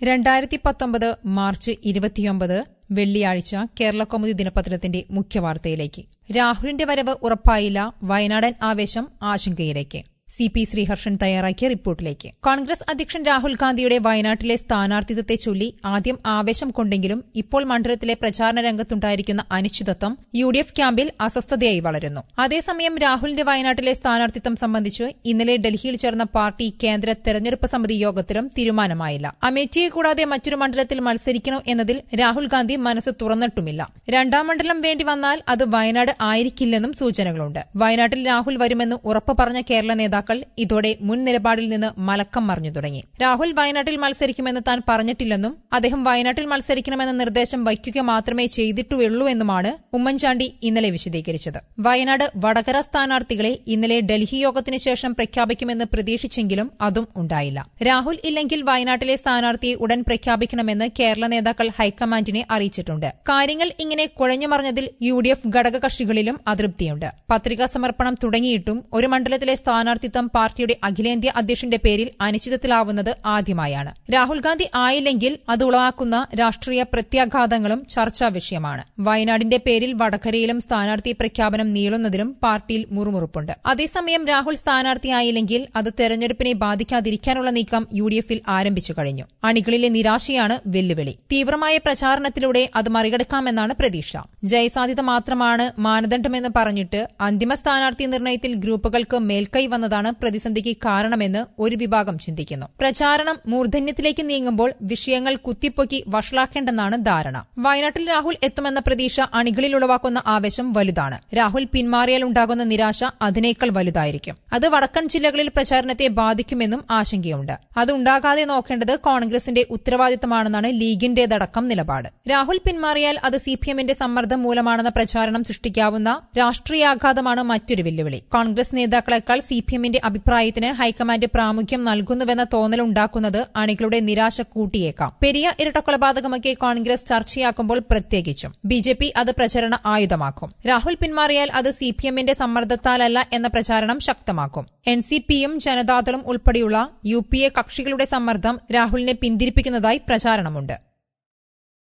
രണ്ടായിരത്തി പത്തൊമ്പത് മാർച്ച് ഇരുപത്തിയൊമ്പത് വെള്ളിയാഴ്ച കേരള കൗമുദി ദിനപത്രത്തിന്റെ മുഖ്യവാർത്തയിലേക്ക് രാഹുലിന്റെ വരവ് ഉറപ്പായില്ല വയനാടൻ ആവേശം ആശങ്കയിലേക്ക് സി പി ശ്രീഹർഷൻ തയ്യാറാക്കിയ റിപ്പോർട്ടിലേക്ക് കോൺഗ്രസ് അധ്യക്ഷൻ രാഹുൽ ഗാന്ധിയുടെ വയനാട്ടിലെ സ്ഥാനാർത്ഥിത്വത്തെ ചൊല്ലി ആദ്യം ആവേശം കൊണ്ടെങ്കിലും ഇപ്പോൾ മണ്ഡലത്തിലെ പ്രചാരണ രംഗത്തുണ്ടായിരിക്കുന്ന അനിശ്ചിതത്വം യു ഡി എഫ് ക്യാമ്പിൽ അസ്വസ്ഥതയായി വളരുന്നു അതേസമയം രാഹുലിന്റെ വയനാട്ടിലെ സ്ഥാനാർത്ഥിത്വം സംബന്ധിച്ച് ഇന്നലെ ഡൽഹിയിൽ ചേർന്ന പാർട്ടി കേന്ദ്ര തെരഞ്ഞെടുപ്പ് സമിതി യോഗത്തിലും തീരുമാനമായില്ല അമേഠിയെ കൂടാതെ മറ്റൊരു മണ്ഡലത്തിൽ മത്സരിക്കണോ എന്നതിൽ രാഹുൽ ഗാന്ധി മനസ്സ് തുറന്നിട്ടുമില്ല രണ്ടാം മണ്ഡലം വേണ്ടി വന്നാൽ അത് വയനാട് ആയിരിക്കില്ലെന്നും സൂചനകളുണ്ട് വയനാട്ടിൽ രാഹുൽ വരുമെന്ന് ഉറപ്പ് പറഞ്ഞ കേരള നേതാക്കൾ ഇതോടെ മുൻ നിലപാടിൽ നിന്ന് മലക്കം മറിഞ്ഞു തുടങ്ങി രാഹുൽ വയനാട്ടിൽ മത്സരിക്കുമെന്ന് താൻ പറഞ്ഞിട്ടില്ലെന്നും അദ്ദേഹം വയനാട്ടിൽ മത്സരിക്കണമെന്ന നിർദ്ദേശം വയ്ക്കുക മാത്രമേ ചെയ്തിട്ടുള്ളൂ എന്നുമാണ് ഉമ്മൻചാണ്ടി ഇന്നലെ വിശദീകരിച്ചത് വയനാട് വടകര സ്ഥാനാർത്ഥികളെ ഇന്നലെ ഡൽഹി യോഗത്തിനു ശേഷം പ്രഖ്യാപിക്കുമെന്ന് പ്രതീക്ഷിച്ചെങ്കിലും അതും ഉണ്ടായില്ല രാഹുൽ ഇല്ലെങ്കിൽ വയനാട്ടിലെ സ്ഥാനാർത്ഥിയെ ഉടൻ പ്രഖ്യാപിക്കണമെന്ന് കേരള നേതാക്കൾ ഹൈക്കമാൻഡിനെ അറിയിച്ചിട്ടുണ്ട് കാര്യങ്ങൾ ഇങ്ങനെ കുഴഞ്ഞുമറിഞ്ഞതിൽ യു ഡി എഫ് ഘടകകക്ഷികളിലും അതൃപ്തിയുണ്ട് പത്രികാ സമർപ്പണം തുടങ്ങിയിട്ടും ഒരു മണ്ഡലത്തിലെ സ്ഥാനാർത്ഥിത്വം പാർട്ടിയുടെ അഖിലേന്ത്യാ അധ്യക്ഷന്റെ പേരിൽ അനിശ്ചിതത്തിലാവുന്നത് ആദ്യമായാണ് രാഹുൽ ഗാന്ധി ആയില്ലെങ്കിൽ അത് ഉളവാക്കുന്ന രാഷ്ട്രീയ പ്രത്യാഘാതങ്ങളും ചർച്ചാ വിഷയമാണ് വയനാടിന്റെ പേരിൽ വടകരയിലും സ്ഥാനാർത്ഥി പ്രഖ്യാപനം നീളുന്നതിലും പാർട്ടിയിൽ മുറുമുറുപ്പുണ്ട് അതേസമയം രാഹുൽ സ്ഥാനാർത്ഥിയായില്ലെങ്കിൽ അത് തെരഞ്ഞെടുപ്പിനെ ബാധിക്കാതിരിക്കാനുള്ള നീക്കം യു ഡി എഫിൽ ആരംഭിച്ചു കഴിഞ്ഞു അണികളിലെ നിരാശയാണ് വെല്ലുവിളി തീവ്രമായ പ്രചാരണത്തിലൂടെ അത് മറികടക്കാമെന്നാണ് പ്രതീക്ഷ ജയസാധ്യത മാത്രമാണ് മാനദണ്ഡമെന്ന് പറഞ്ഞിട്ട് അന്തിമ സ്ഥാനാർത്ഥി നിർണയത്തിൽ ഗ്രൂപ്പുകൾക്ക് മേൽക്കൈ വന്നതാണ് പ്രതിസന്ധിക്ക് കാരണമെന്ന് ഒരു വിഭാഗം ചിന്തിക്കുന്നു പ്രചാരണം മൂർധന്യത്തിലേക്ക് നീങ്ങുമ്പോൾ വിഷയങ്ങൾ കുത്തിപ്പൊക്കി വഷളാക്കേണ്ടെന്നാണ് ധാരണ വയനാട്ടിൽ രാഹുൽ എത്തുമെന്ന പ്രതീക്ഷ അണികളിൽ ഉളവാക്കുന്ന ആവേശം വലുതാണ് രാഹുൽ പിന്മാറിയാൽ ഉണ്ടാകുന്ന നിരാശ അതിനേക്കാൾ വലുതായിരിക്കും അത് വടക്കൻ ജില്ലകളിൽ പ്രചാരണത്തെ ബാധിക്കുമെന്നും ആശങ്കയുണ്ട് അതുണ്ടാകാതെ നോക്കേണ്ടത് കോൺഗ്രസിന്റെ ഉത്തരവാദിത്തമാണെന്നാണ് ലീഗിന്റേതടക്കം നിലപാട് രാഹുൽ പിന്മാറിയാൽ അത് സിപിഎമ്മിന്റെ സമ്മർദ്ദം മൂലമാണെന്ന പ്രചാരണം സൃഷ്ടിക്കാവുന്ന രാഷ്ട്രീയാഘാതമാണ് മറ്റൊരു വെല്ലുവിളി കോൺഗ്രസ് നേതാക്കളെക്കാൾ സിപിഎമ്മിന്റെ അഭിപ്രായത്തിന് ഹൈക്കമാൻഡ് പ്രാമുഖ്യം നൽകുന്നുവെന്ന തോന്നലുണ്ടാക്കുന്നത് അണികളുടെ നിരാശ കൂട്ടിയേക്കാം പെരിയ ഇരട്ടക്കൊലപാതകമൊക്കെ കോൺഗ്രസ് ചർച്ചയാക്കുമ്പോൾ പ്രത്യേകിച്ചും ബി ജെ പി അത് പ്രചരണ ആയുധമാക്കും രാഹുൽ പിന്മാറിയാൽ അത് സിപിഎമ്മിന്റെ സമ്മർദ്ദത്താലല്ല എന്ന പ്രചാരണം ശക്തമാക്കും എൻ സി പിയും ജനതാദളും ഉൾപ്പെടെയുള്ള യു പി എ കക്ഷികളുടെ സമ്മർദ്ദം രാഹുലിനെ പിന്തിരിപ്പിക്കുന്നതായി പ്രചാരണമുണ്ട്